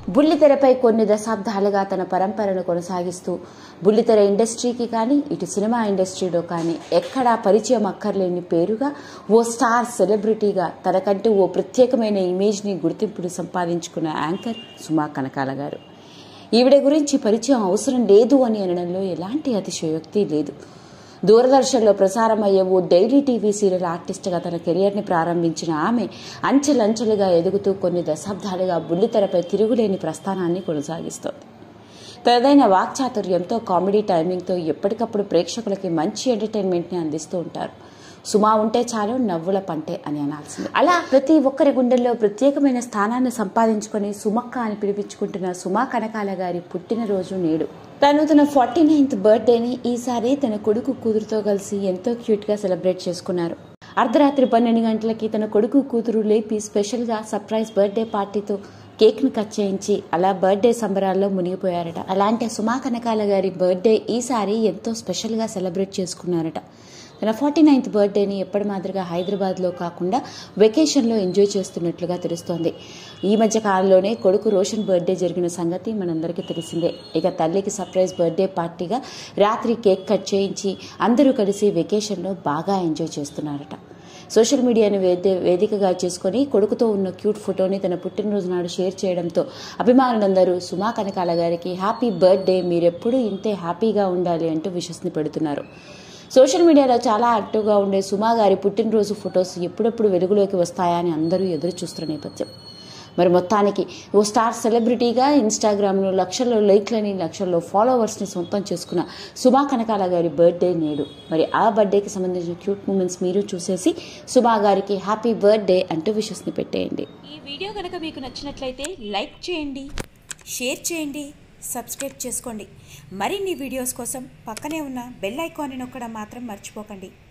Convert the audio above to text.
బుల్లితెరపై కొన్ని దశాబ్దాలుగా తన పరంపరను కొనసాగిస్తూ బుల్లితెర ఇండస్ట్రీకి కానీ ఇటు సినిమా ఇండస్ట్రీలో కానీ ఎక్కడా పరిచయం అక్కర్లేని పేరుగా ఓ స్టార్ సెలబ్రిటీగా తనకంటూ ఓ ప్రత్యేకమైన ఇమేజ్ని గుర్తింపును సంపాదించుకున్న యాంకర్ సుమా కనకాల గారు ఈవిడ గురించి పరిచయం అవసరం లేదు అని అనడంలో ఎలాంటి అతిశయోక్తి లేదు దూరదర్శన్లో ప్రసారమయ్యే ఓ డైలీ టీవీ సీరియల్ ఆర్టిస్ట్గా తన కెరియర్ని ప్రారంభించిన ఆమె అంచెలంచెలుగా ఎదుగుతూ కొన్ని దశాబ్దాలుగా బుల్లితెరపై తిరుగులేని ప్రస్థానాన్ని కొనసాగిస్తోంది తనదైన వాక్చాతుర్యంతో కామెడీ టైమింగ్తో ఎప్పటికప్పుడు ప్రేక్షకులకి మంచి ఎంటర్టైన్మెంట్ని అందిస్తూ ఉంటారు సుమా ఉంటే చాలు నవ్వుల పంటే అని అనాల్సింది అలా ప్రతి ఒక్కరి గుండెల్లో ప్రత్యేకమైన స్థానాన్ని సంపాదించుకొని సుమక్క అని పిలిపించుకుంటున్న సుమా కనకాల గారి పుట్టినరోజు నేడు తను తన ఫార్టీ నైన్త్ బర్త్డేని ఈసారి తన కొడుకు కూతురుతో కలిసి ఎంతో క్యూట్ గా సెలబ్రేట్ చేసుకున్నారు అర్ధరాత్రి పన్నెండు గంటలకి తన కొడుకు కూతురు లేపి స్పెషల్ గా సర్ప్రైజ్ బర్త్డే పార్టీతో కేక్ ను కట్ చేయించి అలా బర్త్డే సంబరాల్లో మునిగిపోయారట అలాంటి సుమా కనకాల గారి బర్త్డే ఈసారి ఎంతో స్పెషల్ గా సెలబ్రేట్ చేసుకున్నారట తన ఫార్టీ నైన్త్ బర్త్డేని ఎప్పటి మాదిరిగా హైదరాబాద్లో కాకుండా వెకేషన్లో ఎంజాయ్ చేస్తున్నట్లుగా తెలుస్తోంది ఈ మధ్య కాలంలోనే కొడుకు రోషన్ బర్త్డే జరిగిన సంగతి మనందరికీ తెలిసిందే ఇక తల్లికి సర్ప్రైజ్ బర్త్డే పార్టీగా రాత్రి కేక్ కట్ చేయించి అందరూ కలిసి వెకేషన్లో బాగా ఎంజాయ్ చేస్తున్నారట సోషల్ మీడియాను వేదే వేదికగా చేసుకొని కొడుకుతో ఉన్న క్యూట్ ఫోటోని తన పుట్టినరోజు నాడు షేర్ చేయడంతో అభిమానులందరూ సుమా కనకాల గారికి హ్యాపీ బర్త్డే మీరెప్పుడూ ఇంతే హ్యాపీగా ఉండాలి అంటూ విషస్ని పెడుతున్నారు సోషల్ మీడియాలో చాలా యాక్టివ్గా ఉండే సుమా గారి పుట్టినరోజు ఫొటోస్ ఎప్పుడెప్పుడు వెలుగులోకి వస్తాయా అని అందరూ ఎదురు చూస్తున్న నేపథ్యం మరి మొత్తానికి ఓ స్టార్ సెలబ్రిటీగా ఇన్స్టాగ్రామ్లో లక్షల్లో లైక్లని లక్షల్లో ఫాలోవర్స్ని సొంతం చేసుకున్న సుమా కనకాల గారి బర్త్డే నేడు మరి ఆ బర్త్డేకి సంబంధించిన క్యూట్ మూమెంట్స్ మీరు చూసేసి సుమా గారికి హ్యాపీ బర్త్డే అంటూ విషస్ని పెట్టేయండి ఈ వీడియో కనుక మీకు నచ్చినట్లయితే లైక్ చేయండి షేర్ చేయండి సబ్స్క్రైబ్ చేసుకోండి మరిన్ని వీడియోస్ కోసం పక్కనే ఉన్న బెల్ ఐకాన్ని నొక్కడం మాత్రం మర్చిపోకండి